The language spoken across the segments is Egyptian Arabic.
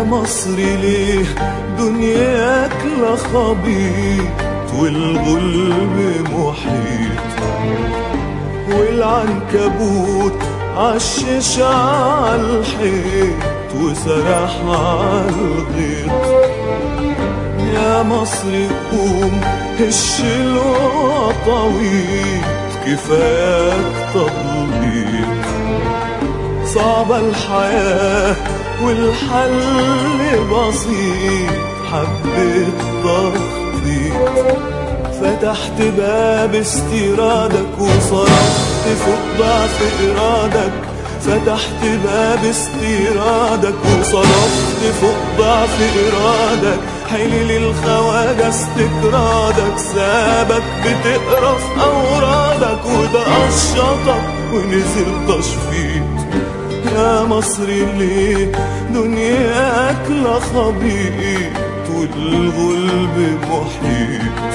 مصري ليه دنياك لا خبيط والغلب محيط والعنكبوت عشش عالحيط وسرح عالغيط يا مصري قوم هش الوطويط كفاك تضليط صعبة الحياة والحل بسيط حبيت تخطيط فتحت باب استيرادك وصرفت فوق ضعف إرادك فتحت باب استيرادك وصرفت فوق ضعف إرادك حلل الخواجة استكرادك سابك بتقرا في أورادك وده قشطك ونزل تشفيط يا مصري ليه دنياك لا خبيط والغلب محيط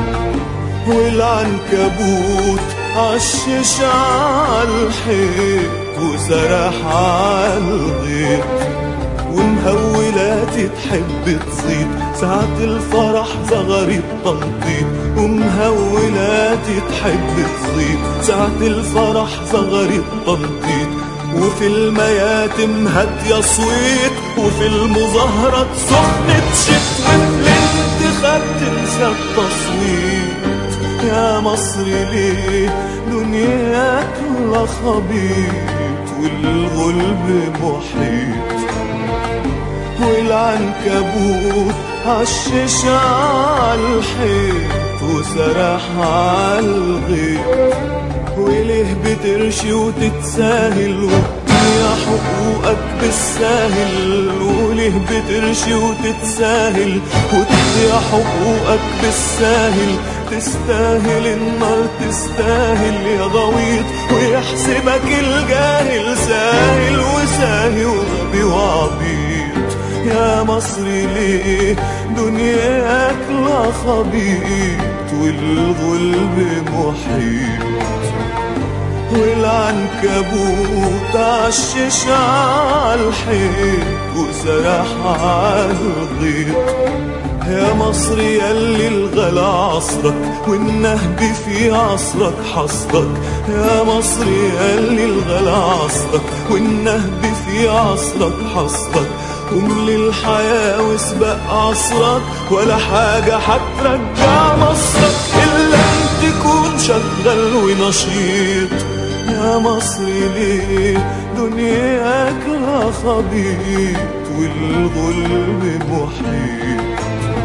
والعنكبوت عشش عالحيط وسرح عالغيط ومهولاتي تحب تزيد ساعة الفرح زغرت تنطيط ومهولاتي تحب تزيد ساعة الفرح زغرت تنطيط وفي المياتم هدية صويت وفي المظاهرات سخنة شت وفي الانتخاب تنسى التصويت يا مصري ليه دنياك لا خبيط والغلب محيط والعنكبوت عشش عالحيط وسرح عالغيط وليه بترشي وتتساهل وتضيع حقوقك بالساهل وليه بترشي وتتساهل وتضيع حقوقك بالساهل تستاهل النار تستاهل يا غويط ويحسبك الجاهل ساهل وساهي وغبي وعبيط يا مصري ليه دنياك لا خبيط والغلب محيط والعنكبوت عشش عالحيط وسرح عالغيط يا مصري يلي الغلا عصرك والنهب في عصرك حصرك يا مصري يلي الغلا عصرك والنهب في عصرك حصرك قوم للحياة واسبق عصرك ولا حاجة حترجع مصرك إلا أن تكون شغال ونشيط يا مصري ليه دنياك لا خبيط والغلب محيط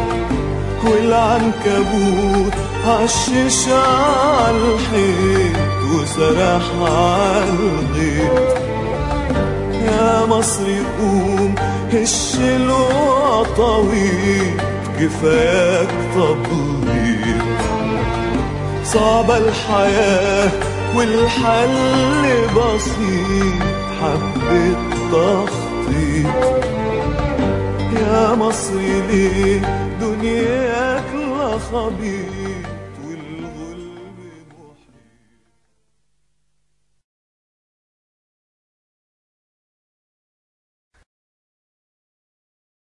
والعنكبوت عشش عالحيط وسرح عالغيط يا مصري قوم هش الوطويط كفاك تبليط صعبة الحياة والحل بسيط حبة تخطيط يا مصري ليه دنياك لا خبيط